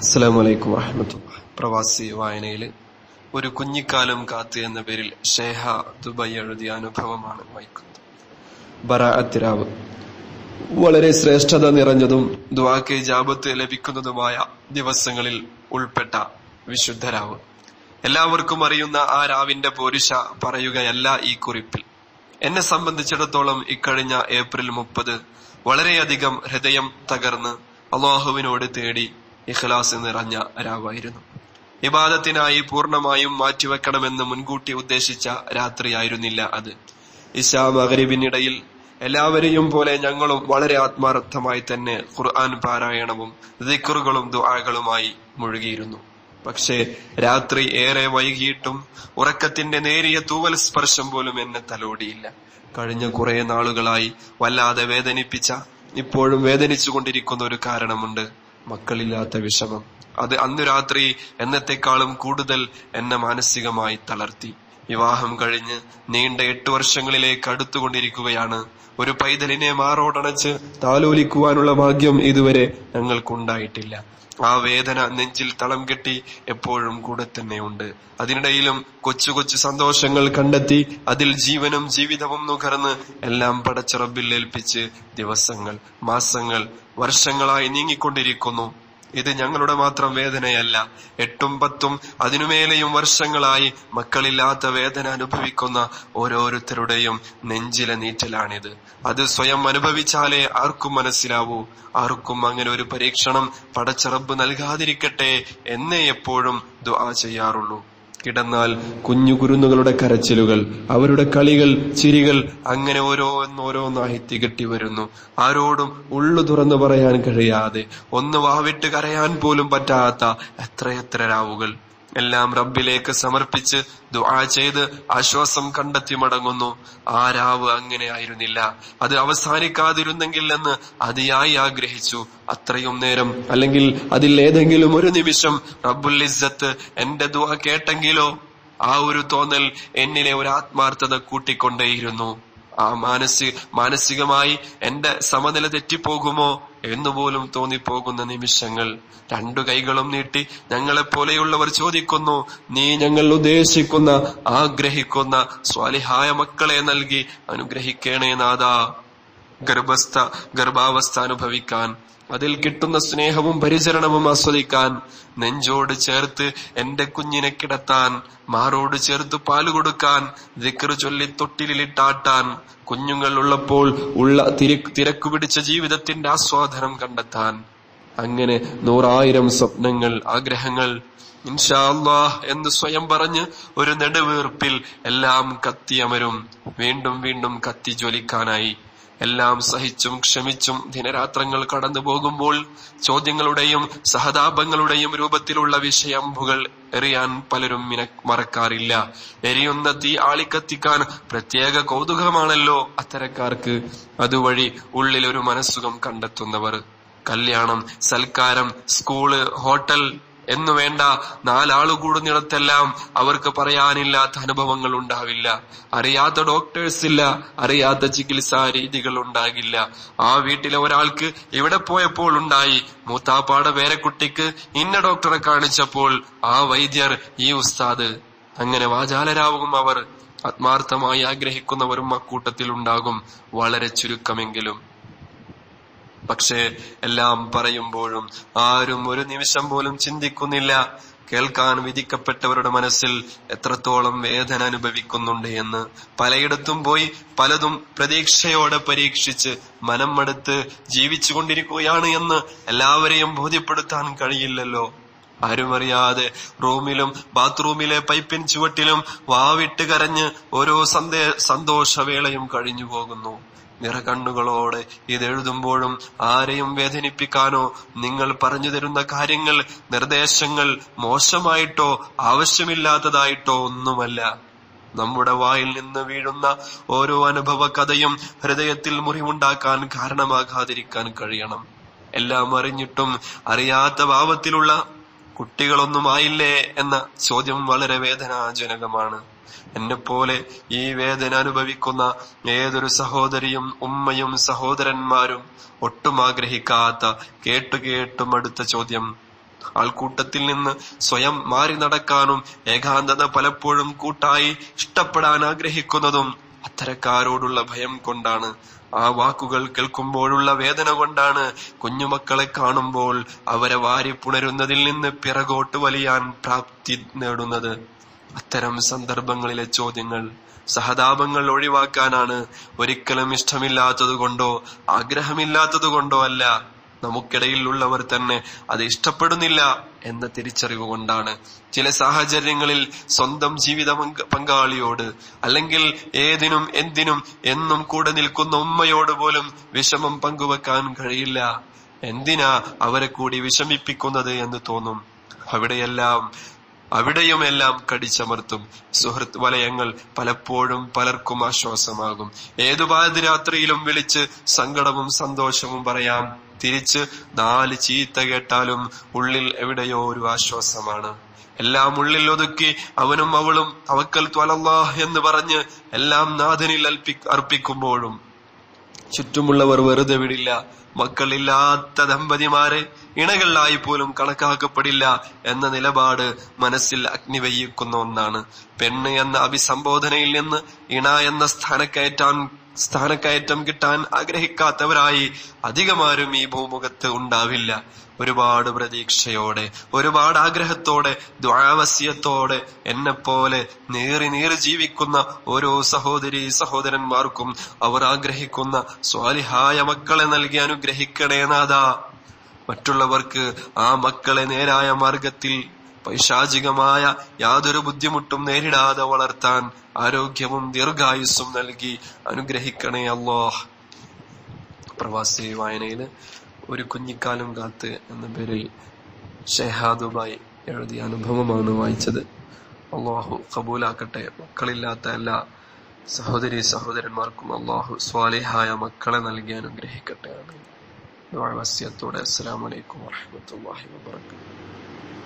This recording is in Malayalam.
അസ്സാം വലൈക്കും വാഹമത്തുള്ള പ്രവാസി വായനയിൽ ഒരു കുഞ്ഞിക്കാലം കാത്ത് എന്ന പേരിൽ ഷേഹ ദുബൈ എഴുതിയ അനുഭവമാണ് വായിക്കുന്നത് ബറാഅത്തിരാവ് വളരെ ശ്രേഷ്ഠത നിറഞ്ഞതും ദ്വാക്ക് ജാപത്ത് ലഭിക്കുന്നതുമായ ദിവസങ്ങളിൽ ഉൾപ്പെട്ട വിശുദ്ധരാവ് എല്ലാവർക്കും അറിയുന്ന ആ രാവിന്റെ പോരുഷ പറയുകയല്ല ഈ കുറിപ്പിൽ എന്നെ സംബന്ധിച്ചിടത്തോളം ഇക്കഴിഞ്ഞ ഏപ്രിൽ മുപ്പത് വളരെയധികം ഹൃദയം തകർന്ന് അള്ളാഹുവിനോട് തേടി ഇഖ്ലാസ് നിറഞ്ഞ രാവായിരുന്നു ഇബാദത്തിനായി പൂർണ്ണമായും മാറ്റിവെക്കണമെന്ന് മുൻകൂട്ടി ഉദ്ദേശിച്ച രാത്രിയായിരുന്നില്ല അത് ഇശാ മകരിബിനിടയിൽ എല്ലാവരെയും പോലെ ഞങ്ങളും വളരെ ആത്മാർത്ഥമായി തന്നെ ഖുർആൻ പാരായണവും ദിക്കറുകളും ദുആകളുമായി മുഴുകിയിരുന്നു പക്ഷേ രാത്രി ഏറെ വൈകിയിട്ടും ഉറക്കത്തിന്റെ നേരിയ തൂവൽ സ്പർശം പോലും എന്നെ തലോടിയില്ല കഴിഞ്ഞ കുറെ നാളുകളായി വല്ലാതെ വേദനിപ്പിച്ച ഇപ്പോഴും വേദനിച്ചുകൊണ്ടിരിക്കുന്ന ഒരു കാരണമുണ്ട് മക്കളില്ലാത്ത വിഷമം അത് അന്നു രാത്രി എന്നത്തെക്കാളും കൂടുതൽ എന്നെ മാനസികമായി തളർത്തി വിവാഹം കഴിഞ്ഞ് നീണ്ട എട്ട് വർഷങ്ങളിലേക്ക് അടുത്തുകൊണ്ടിരിക്കുകയാണ് ഒരു പൈതലിനെ മാറോടണച്ച് താലോലിക്കുവാനുള്ള ഭാഗ്യം ഇതുവരെ ഞങ്ങൾക്കുണ്ടായിട്ടില്ല ആ വേദന നെഞ്ചിൽ തളം കെട്ടി എപ്പോഴും കൂടെ തന്നെയുണ്ട് അതിനിടയിലും കൊച്ചു കൊച്ചു സന്തോഷങ്ങൾ കണ്ടെത്തി അതിൽ ജീവനും ജീവിതവും നുകർന്ന് എല്ലാം പടച്ചറബിൽ ഏൽപ്പിച്ച് ദിവസങ്ങൾ മാസങ്ങൾ വർഷങ്ങളായി നീങ്ങിക്കൊണ്ടിരിക്കുന്നു ഇത് ഞങ്ങളുടെ മാത്രം വേദനയല്ല എട്ടും പത്തും അതിനുമേലെയും വർഷങ്ങളായി മക്കളില്ലാത്ത വേദന അനുഭവിക്കുന്ന ഓരോരുത്തരുടെയും നെഞ്ചിലെ നീറ്റലാണിത് അത് സ്വയം അനുഭവിച്ചാലേ ആർക്കും മനസ്സിലാവൂ ആർക്കും അങ്ങനെ ഒരു പരീക്ഷണം പടച്ചറബ് നൽകാതിരിക്കട്ടെ എന്നേ എപ്പോഴും ദുആ ചെയ്യാറുള്ളൂ കിടന്നാൽ കുഞ്ഞു കുരുന്നുകളുടെ കരച്ചിലുകൾ അവരുടെ കളികൾ ചിരികൾ അങ്ങനെ ഓരോന്നോരോന്നായി തികട്ടി വരുന്നു ആരോടും ഉള്ളു തുറന്നു പറയാൻ കഴിയാതെ ഒന്ന് വാവിട്ട് കരയാൻ പോലും പറ്റാത്ത എത്രയെത്ര രാവുകൾ എല്ലാം റബ്ബിലേക്ക് സമർപ്പിച്ച് ദുആ ചെയ്ത് ആശ്വാസം കണ്ടെത്തി മടങ്ങുന്നു ആ രാവ് അങ്ങനെ ആയിരുന്നില്ല അത് അവസാനിക്കാതിരുന്നെങ്കിൽ എന്ന് അതിയായി ആഗ്രഹിച്ചു അത്രയും നേരം അല്ലെങ്കിൽ അതിൽ ഏതെങ്കിലും ഒരു നിമിഷം റബ്ബുൽ ഇസ്സത്ത് എന്റെ ദുആ കേട്ടെങ്കിലോ ആ ഒരു തോന്നൽ എന്നിലെ ഒരു ആത്മാർത്ഥത കൂട്ടിക്കൊണ്ടേയിരുന്നു ആ മാനസിക മാനസികമായി എന്റെ സമനില തെറ്റിപ്പോകുമോ എന്നുപോലും തോന്നിപ്പോകുന്ന നിമിഷങ്ങൾ രണ്ടു കൈകളും നീട്ടി ഞങ്ങളെ പോലെയുള്ളവർ ചോദിക്കുന്നു നീ ഞങ്ങൾ ഉദ്ദേശിക്കുന്ന ആഗ്രഹിക്കുന്ന സ്വാലിഹായ മക്കളെ നൽകി അനുഗ്രഹിക്കണേ നാഥാ ഗർഭസ്ഥ ഗർഭാവസ്ഥ അനുഭവിക്കാൻ അതിൽ കിട്ടുന്ന സ്നേഹവും പരിചരണവും ആസ്വദിക്കാൻ നെഞ്ചോട് ചേർത്ത് എന്റെ കുഞ്ഞിനെ കിടത്താൻ മാറോട് ചേർത്ത് പാല് കൊടുക്കാൻ ദിക്കറ് ചൊല്ലി തൊട്ടിലിട്ടാട്ടാൻ കുഞ്ഞുങ്ങൾ ഉള്ളപ്പോൾ ഉള്ള തിരക്കു പിടിച്ച ജീവിതത്തിന്റെ ആസ്വാദനം കണ്ടെത്താൻ അങ്ങനെ നൂറായിരം സ്വപ്നങ്ങൾ ആഗ്രഹങ്ങൾ ഇൻഷാ അള്ളാഹ് എന്ന് സ്വയം പറഞ്ഞ് ഒരു നെടുവീർപ്പിൽ എല്ലാം കത്തിയമരും വീണ്ടും വീണ്ടും കത്തി ജ്വലിക്കാനായി എല്ലാം സഹിച്ചും ക്ഷമിച്ചും ദിനരാത്രങ്ങൾ കടന്നു പോകുമ്പോൾ ചോദ്യങ്ങളുടെയും സഹതാപങ്ങളുടെയും രൂപത്തിലുള്ള വിഷയംബുകൾ എറിയാൻ പലരും മിന മറക്കാറില്ല എരിയുന്ന തീ ആളിക്കത്തിക്കാൻ പ്രത്യേക കൗതുകമാണല്ലോ അത്തരക്കാർക്ക് അതുവഴി ഉള്ളിൽ ഒരു മനസ്സുഖം കണ്ടെത്തുന്നവർ കല്യാണം സൽക്കാരം സ്കൂള് ഹോട്ടൽ എന്നു വേണ്ട നാലാളു കൂടുന്നിടത്തെല്ലാം അവർക്ക് പറയാനില്ലാത്ത അനുഭവങ്ങൾ ഉണ്ടാവില്ല അറിയാത്ത ഡോക്ടേഴ്സ് ഇല്ല അറിയാത്ത ചികിത്സാ രീതികൾ ഉണ്ടാകില്ല ആ വീട്ടിലെ ഒരാൾക്ക് ഇവിടെ പോയപ്പോൾ ഉണ്ടായി മൂത്താപ്പാടെ പേരക്കുട്ടിക്ക് ഇന്ന ഡോക്ടറെ കാണിച്ചപ്പോൾ ആ വൈദ്യർ ഈ ഉസ്താദ് അങ്ങനെ വാചാലരാകും അവർ ആത്മാർത്ഥമായി ആഗ്രഹിക്കുന്നവരും അക്കൂട്ടത്തിൽ ഉണ്ടാകും വളരെ ചുരുക്കമെങ്കിലും പക്ഷേ എല്ലാം പറയുമ്പോഴും ആരും ഒരു നിമിഷം പോലും ചിന്തിക്കുന്നില്ല കേൾക്കാൻ വിധിക്കപ്പെട്ടവരുടെ മനസ്സിൽ എത്രത്തോളം വേദന അനുഭവിക്കുന്നുണ്ട് എന്ന് പലയിടത്തും പോയി പലതും പ്രതീക്ഷയോടെ പരീക്ഷിച്ച് മനം മടുത്ത് ജീവിച്ചു കൊണ്ടിരിക്കുകയാണ് എന്ന് എല്ലാവരെയും ബോധ്യപ്പെടുത്താൻ കഴിയില്ലല്ലോ ആരുമറിയാതെ റൂമിലും ബാത്റൂമിലെ പൈപ്പിൻ ചുവട്ടിലും വാവിട്ട് കരഞ്ഞ് ഓരോ സന്ദേ സന്തോഷവേളയും കഴിഞ്ഞു പോകുന്നു നിറകണ്ണുകളോടെ ഇതെഴുതുമ്പോഴും ആരെയും വേദനിപ്പിക്കാനോ നിങ്ങൾ പറഞ്ഞു തരുന്ന കാര്യങ്ങൾ നിർദ്ദേശങ്ങൾ മോശമായിട്ടോ ആവശ്യമില്ലാത്തതായിട്ടോ ഒന്നുമല്ല നമ്മുടെ വായിൽ നിന്ന് വീഴുന്ന ഓരോ അനുഭവ കഥയും ഹൃദയത്തിൽ മുറിവുണ്ടാക്കാൻ കാരണമാകാതിരിക്കാൻ കഴിയണം എല്ലാം അറിഞ്ഞിട്ടും അറിയാത്ത ഭാവത്തിലുള്ള കുട്ടികളൊന്നും ആയില്ലേ എന്ന ചോദ്യം വളരെ വേദനാജനകമാണ് എന്നെ പോലെ ഈ വേദന അനുഭവിക്കുന്ന ഏതൊരു സഹോദരിയും ഉമ്മയും സഹോദരന്മാരും ഒട്ടും ആഗ്രഹിക്കാത്ത കേട്ടു കേട്ടും അടുത്ത ചോദ്യം ആൾക്കൂട്ടത്തിൽ നിന്ന് സ്വയം മാറി നടക്കാനും ഏകാന്തത പലപ്പോഴും കൂട്ടായി ഇഷ്ടപ്പെടാൻ ആഗ്രഹിക്കുന്നതും അത്തരക്കാരോടുള്ള ഭയം കൊണ്ടാണ് ആ വാക്കുകൾ കേൾക്കുമ്പോഴുള്ള വേദന കൊണ്ടാണ് കുഞ്ഞുമക്കളെ കാണുമ്പോൾ അവരെ വാരി പുണരുന്നതിൽ നിന്ന് പിറകോട്ട് വലിയാൻ പ്രാപ്തി നേടുന്നത് അത്തരം സന്ദർഭങ്ങളിലെ ചോദ്യങ്ങൾ സഹതാപങ്ങൾ ഒഴിവാക്കാനാണ് ഒരിക്കലും ഇഷ്ടമില്ലാത്തത് കൊണ്ടോ ആഗ്രഹമില്ലാത്തത് കൊണ്ടോ അല്ല നമുക്കിടയിൽ ഉള്ളവർ തന്നെ അത് ഇഷ്ടപ്പെടുന്നില്ല എന്ന തിരിച്ചറിവ് കൊണ്ടാണ് ചില സാഹചര്യങ്ങളിൽ സ്വന്തം ജീവിത പങ്ക- പങ്കാളിയോട് അല്ലെങ്കിൽ ഏതിനും എന്തിനും എന്നും കൂടെ നിൽക്കുന്ന ഉമ്മയോട് പോലും വിഷമം പങ്കുവെക്കാൻ കഴിയില്ല എന്തിനാ അവരെ കൂടി വിഷമിപ്പിക്കുന്നത് എന്ന് തോന്നും അവിടെയെല്ലാം അവിടെയുമെല്ലാം കടിച്ചമർത്തും സുഹൃത്ത് വലയങ്ങൾ പലപ്പോഴും പലർക്കും ആശ്വാസമാകും ഏതു പാതിരാത്രിയിലും വിളിച്ച് സങ്കടവും സന്തോഷവും പറയാം തിരിച്ച് നാല് ചീത്ത കേട്ടാലും ഉള്ളിൽ എവിടെയോ ഒരു ആശ്വാസമാണ് എല്ലാം ഉള്ളിൽ ഒതുക്കി അവനും അവളും തവക്കൽ ത്വലല്ലാഹ് എന്ന് പറഞ്ഞ് എല്ലാം നാഥനിൽ അൽപ്പി അർപ്പിക്കുമ്പോഴും ചുറ്റുമുള്ളവർ വെറുതെ വിടില്ല മക്കളില്ലാത്ത ദമ്പതിമാരെ ഇണകളിലായി പോലും കണക്കാക്കപ്പെടില്ല എന്ന നിലപാട് മനസ്സിൽ അഗ്നി വെയ്യിക്കുന്ന ഒന്നാണ് പെണ്ണ് എന്ന അഭിസംബോധനയിൽ നിന്ന് ഇണ എന്ന സ്ഥാനക്കയറ്റാൻ സ്ഥാനക്കയറ്റം കിട്ടാൻ ആഗ്രഹിക്കാത്തവരായി അധികമാരും ഈ ഭൂമുഖത്ത് ഉണ്ടാവില്ല ഒരുപാട് പ്രതീക്ഷയോടെ ഒരുപാട് ആഗ്രഹത്തോടെ ദ്വാവസ്യത്തോടെ എന്നെ പോലെ നീറി നീറി ജീവിക്കുന്ന ഓരോ സഹോദരി സഹോദരന്മാർക്കും അവർ ആഗ്രഹിക്കുന്ന സ്വാലിഹായ മക്കളെ നൽകി അനുഗ്രഹിക്കണേ നാഥാ മറ്റുള്ളവർക്ക് ആ മക്കളെ നേരായ മാർഗത്തിൽ പൈശാചികമായ യാതൊരു ബുദ്ധിമുട്ടും നേരിടാതെ വളർത്താൻ ആരോഗ്യവും ദീർഘായുസ്സും നൽകി അനുഗ്രഹിക്കണേ അല്ലാഹ് പ്രവാസി വായനയില് ഒരു കുഞ്ഞിക്കാലം കാത്ത് എന്ന പേരിൽ ഷെഹാദുബായി എഴുതിയ അനുഭവമാണ് വായിച്ചത് അള്ളാഹു കബൂലാക്കട്ടെ മക്കളില്ലാത്ത എല്ലാ സഹോദരി സഹോദരന്മാർക്കും അള്ളാഹു സ്വാലിഹായ മക്കളെ നൽകി അനുഗ്രഹിക്കട്ടെ വസ്യത്തോടെ അസ്സലാമലൈക്കും വാഹമത്തല്ലാഹി വാബർക്കാത്തു